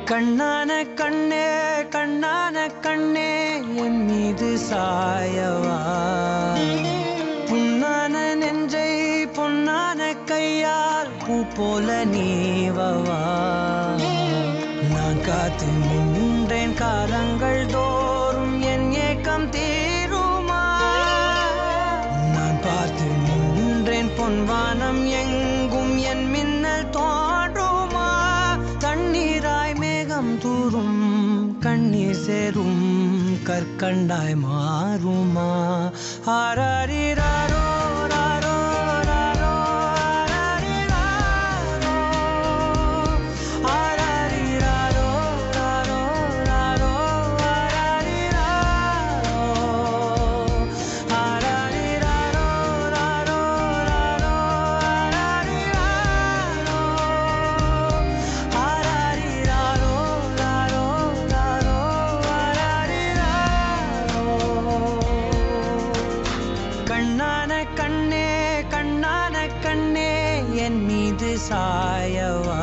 கண்ணான கண்ணே கண்ணான கண்ணே என் மீது சாயவா புண்ணான நெஞ்சை பொன்னான கையால் பூ போல நீவவா நான் காத்து நின்றேன் காலங்கள் தோறும் என் ஏக்கம் தீருமா நான் பார்த்து நின்றேன் பொன்வானம் எங்கும் என் மின்னல் தோன்றுமா தண்ணீராய் மேகம் தூரும் கண்ணீர் சேரும் கற்கண்டாய் மாறுமா ஆராரிராரோ ராரோ ராரோ ஆராரிராரோ ஆராரிராரோ ராரோ ராரோ ஆராரிராரோ ஆராரிராரோ ராரோ ராரோ ஆராரிராரோ ஆராரிராரோ ராரோ ராரோ ஆராரிராரோ கண்ணான கண்ணே கண்ணான கண்ணே என் மீது சாயவா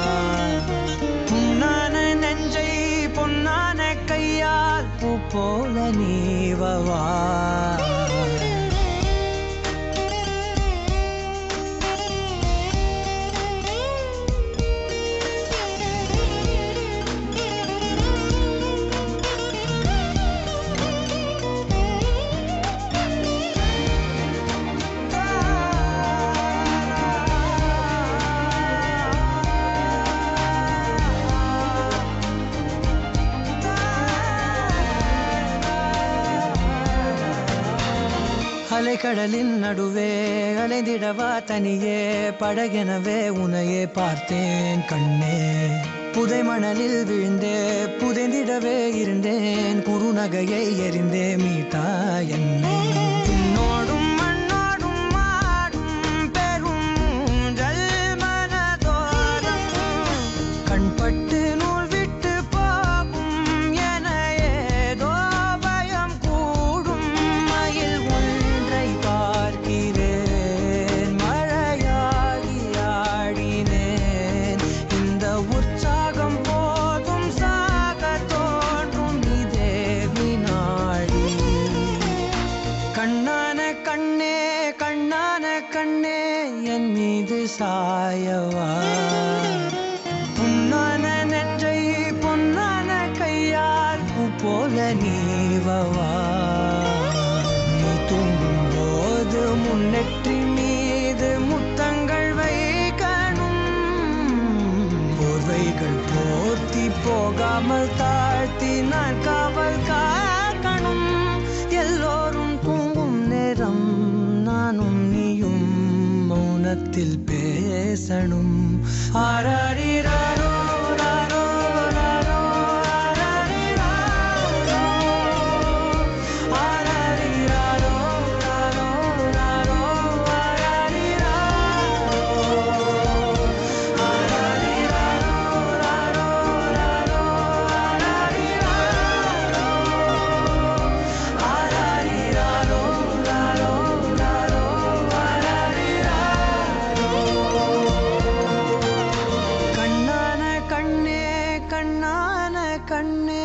புண்ணான நெஞ்சை பொன்னான கையால் பூ போல நீவவா அலைக்கடலின் நடுவே அலைந்திடவா தனியே படகெனவே உனையே பார்த்தேன் கண்ணே புதை மணலில் விழுந்தே புதைந்திடவே இருந்தேன் குறுநகையை எறிந்தே மீட்டா என்னை உன்னோடும் மண்ணோடும் மாடும் பெரும் ஊஞ்சல் மனதோரம் கண்பட்டு நூல் விட்டு போகும் என ஏதோ பயம் கூடும் மயில் ஒன்றை பார்க்கிறேன் மழையாகி ஆடினேன் இந்த உற்சாகம் போதும் சாக தோன்றும் இதே வினாடி கண்ணான கண்ணே கண்ணான கண்ணே என் மீது சாயவா புண்ணான நெஞ்சை பொன்னான கையால் பூ போல நீவவா நீ தூங்கும் போது முன்னெற்றி மீது முத்தங்கள் வைக்கணும் போர்வைகள் போர்த்தி போகாமல் தாழ்த்தி நான் காவல் காக்கணும் எல்லோரும் தூங்கும் நேரம் நானும் நீயும் மௌனத்தில் பேசணும் ஆராரிராரோ ராரோ ராரோ ஆராரிராரோ ஆராரிராரோ ராரோ ராரோ ஆராரிராரோ ஆராரிராரோ ராரோ ராரோ ஆராரிராரோ ஆராரிராரோ ராரோ ராரோ ஆராரிராரோ கண்ணான கண்ணே கண்ணான கண்ணே